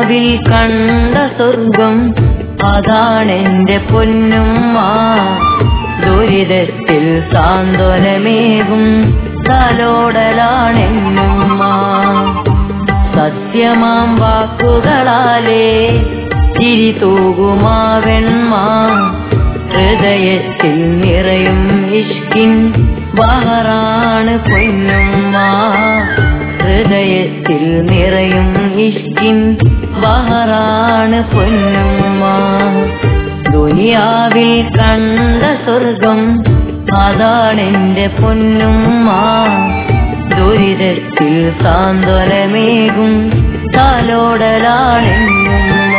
ദുനിയാവിൽ കണ്ട സ്വർഗം അതാണെന്റെ പൊന്നുമ്മ ദുരിതത്തിൽ സാന്ത്വനമേകും തലോടലാണെന്നുമ്മ സത്യമാം വാക്കുകളാലേ ചിരി തൂകുമാവെൺമ ഹൃദയത്തിൽ നിറയും ഇഷ്കിൻ ബഹറാണ് പൊന്നുമ്മ ഹൃദയത്തിൽ നിറയും ഇഷ്കിൻ ബഹറാണ് പൊന്നുമ്മ ദുനിയാവിൽ കണ്ട സ്വർഗം അതാണെന്റെ പൊന്നുമ്മ ദുരിതത്തിൽ സാന്ത്വനമേകും തലോടലാണെന്നുമ്മ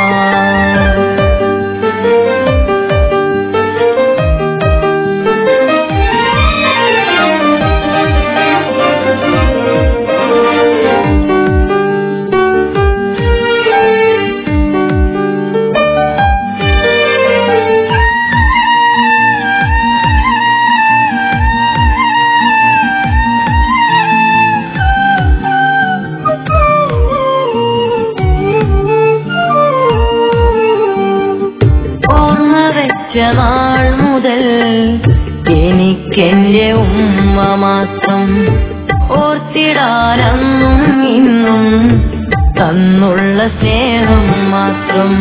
ഓർമ്മ വെച്ച നാൾ മുതൽ എനിക്കെന്റെ ഉമ്മ മാത്രം ഓർത്തിടാനന്നും ഇന്നും തന്നുള്ള സ്നേഹം മാത്രം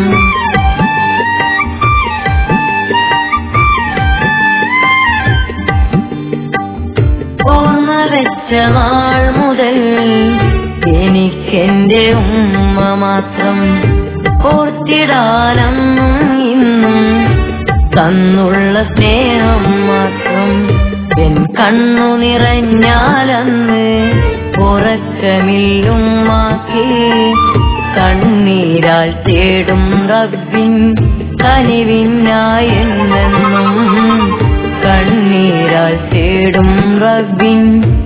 ഓർമ്മ വെച്ച നാൾ മുതൽ എനിക്കെന്റെ ഉമ്മ മാത്രം ഓർത്തിടാനന്നും ഇന്നും തന്നുള്ള സ്നേഹം മാത്രം എൻ കണ്ണു നിറഞ്ഞാലന്ന് ഉറക്കമില്ലുമാക്കി കണ്ണീരാൽ തേടും റബ്ബിൻ കനിവിനായെന്നെന്നും കണ്ണീരാൽ തേടും റബ്ബിൻ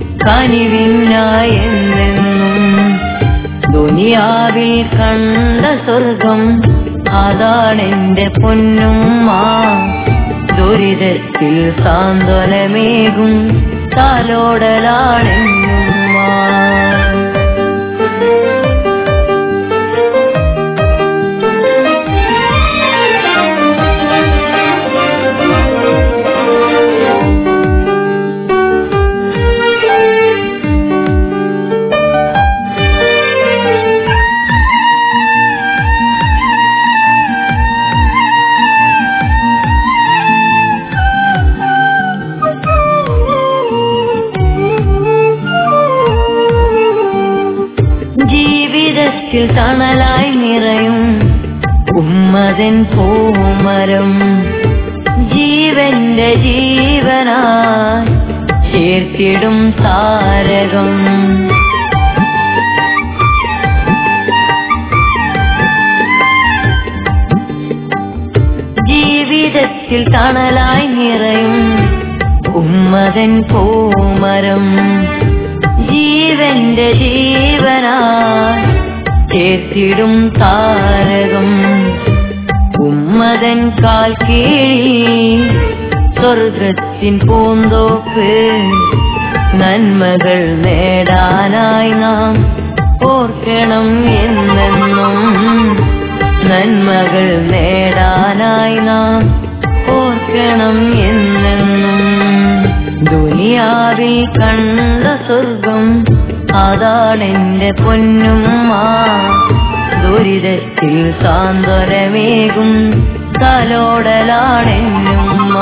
കനിവിനായെന്നെന്നും ദുനിയാവിൽ കണ്ട സ്വർഗം അതാണെന്റെ പൊന്നുമ്മ ദുരിതത്തിൽ സാന്ത്വനമേകും തലോടലാണെന്നുമ്മ ജീവിതത്തിൽ തണലായി നിറയും ഉമ്മതൻ പൂമരം ജീവന്റെ ജീവനായി ചേർത്തിടും താരകം ജീവിതത്തിൽ തണലായി നിറയും ഉമ്മതൻ പൂമരം ജീവന്റെ ജീവനായി ചേർത്തിടും താരകം ഉമ്മതൻ കാൽ കീഴി സ്വർഗത്തിൻ പൂന്തോപ്പ് നന്മകൾ നേടാനായി നാം ഓർക്കണം എന്നെന്നും നന്മകൾ നേടാനായി നാം ഓർക്കണം എന്നെന്നും ദുനിയാവിൽ കണ്ട സ്വർഗം അതാണെന്റെ പൊന്നുമ്മ ദുരിതത്തിൽ സാന്ത്വനമേകും തലോടലാണെന്നുമ്മ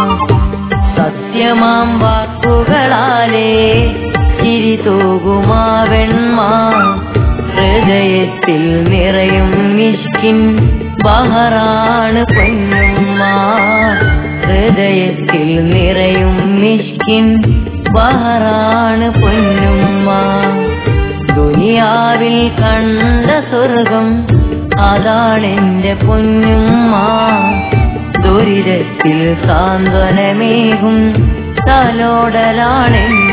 സത്യമാം വാക്കുകളാലേ ചിരി തൂകുമാവെൺമ ഹൃദയത്തിൽ നിറയും മിഷ്കിൻ ബഹറാണ് പൊന്നുമ്മ ഹൃദയത്തിൽ നിറയും മിഷ്കിൻ ബഹറാണ് പൊന്നുമ്മ ദുനിയാവിൽ കണ്ട സ്വർഗം അതാണെന്റെ പൊന്നുമ്മ ദുരിതത്തിൽ സാന്ത്വനമേകും തലോടലാണെന്നുമ്മ